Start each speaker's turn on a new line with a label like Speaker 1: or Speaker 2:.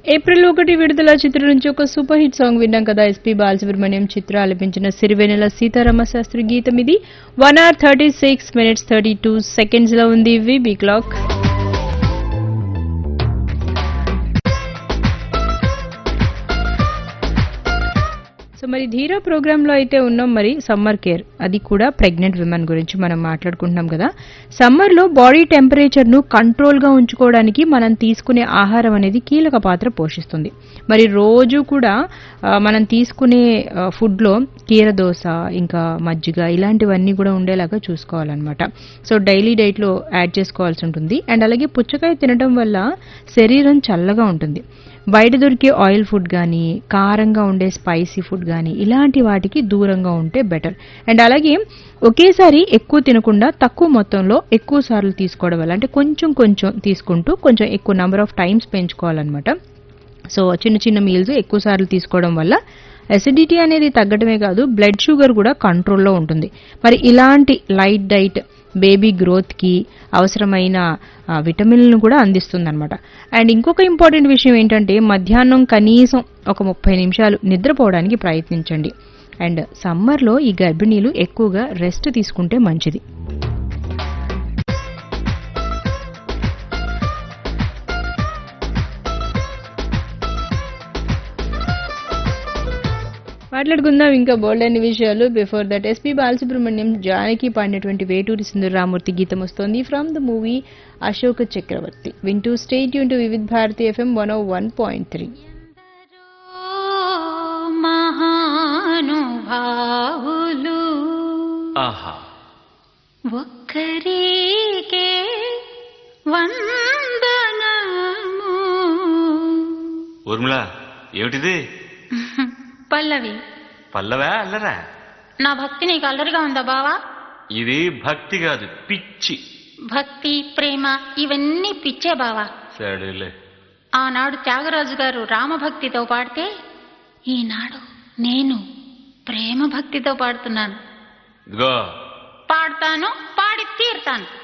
Speaker 1: April ఒకటి విడుదల చిత్రం నుంచి ఒక సూపర్ హిట్ సాంగ్ విన్నాం కదా ఎస్పీ బాలసుబ్రహ్మణ్యం చిత్ర ఆలపించిన సిరివెనెల సీతారామ శాస్త్రి గీతం ఇది one hour thirty six minutes thirty two seconds లో ఉంది విబీ క్లాక్ సో మరి ధీరా ప్రోగ్రామ్ లో అయితే ఉన్నాం మరి సమ్మర్ కేర్ అది కూడా ప్రెగ్నెంట్ విమెన్ గురించి మనం మాట్లాడుకుంటున్నాం కదా సమ్మర్ లో బాడీ టెంపరేచర్ ను కంట్రోల్ గా ఉంచుకోవడానికి మనం తీసుకునే ఆహారం అనేది కీలక పాత్ర పోషిస్తుంది మరి రోజు కూడా ఆ, మనం తీసుకునే ఫుడ్ లో కీరదోస ఇంకా మజ్జిగ ఇలాంటివన్నీ కూడా ఉండేలాగా చూసుకోవాలన్నమాట సో డైలీ డైట్ లో యాడ్ చేసుకోవాల్సి ఉంటుంది అండ్ అలాగే పుచ్చకాయ తినడం వల్ల శరీరం చల్లగా ఉంటుంది బయట దొరికే ఆయిల్ ఫుడ్ కానీ కారంగా ఉండే స్పైసీ ఫుడ్ కానీ ఇలాంటి వాటికి దూరంగా ఉంటే బెటర్ అండ్ అలాగే ఒకేసారి ఎక్కువ తినకుండా తక్కువ మొత్తంలో ఎక్కువ సార్లు తీసుకోవడం వల్ల అంటే కొంచెం కొంచెం తీసుకుంటూ కొంచెం ఎక్కువ నెంబర్ ఆఫ్ టైమ్స్ పెంచుకోవాలన్నమాట సో చిన్న చిన్న మీల్స్ ఎక్కువ సార్లు తీసుకోవడం వల్ల అసిడిటీ అనేది తగ్గడమే కాదు బ్లడ్ షుగర్ కూడా కంట్రోల్లో ఉంటుంది మరి ఇలాంటి లైట్ డైట్ బేబీ గ్రోత్కి అవసరమైన ఆ, విటమిన్లను కూడా అందిస్తుందన్నమాట అండ్ ఇంకొక ఇంపార్టెంట్ విషయం ఏంటంటే మధ్యాహ్నం కనీసం ఒక ముప్పై నిమిషాలు నిద్రపోవడానికి ప్రయత్నించండి అండ్ సమ్మర్లో ఈ గర్భిణీలు ఎక్కువగా రెస్ట్ తీసుకుంటే మంచిది మాట్లాడుకుందాం ఇంకా బోల్డ్ అన్ని విషయాలు before that SP Balasubrahmanyam Janaki పాడినటువంటి వేటూరి సుందరరామూర్తి గీతం వస్తోంది from the movie Ashoka Chakravarthi వింటూ స్టేట్ యూన్ to Vividh Bharati FM one O one point three
Speaker 2: మహానుభావులు
Speaker 3: ఆహా
Speaker 2: ఒక్కరికే వందనము
Speaker 3: ఊర్మిళ ఏమిటిది
Speaker 2: పల్లవి
Speaker 3: పల్లవా అల్లరా
Speaker 2: నా భక్తి నీకు అల్లరిగా ఉందా బావా
Speaker 3: ఇది భక్తి కాదు పిచ్చి
Speaker 2: భక్తి ప్రేమ ఇవన్నీ పిచ్చే బావా
Speaker 3: సరేలే
Speaker 2: ఆనాడు త్యాగరాజు గారు రామభక్తితో పాడితే ఈనాడు నేను ప్రేమ భక్తితో పాడుతున్నాను
Speaker 3: ఇదిగో
Speaker 2: పాడతాను పాడి తీరుతాను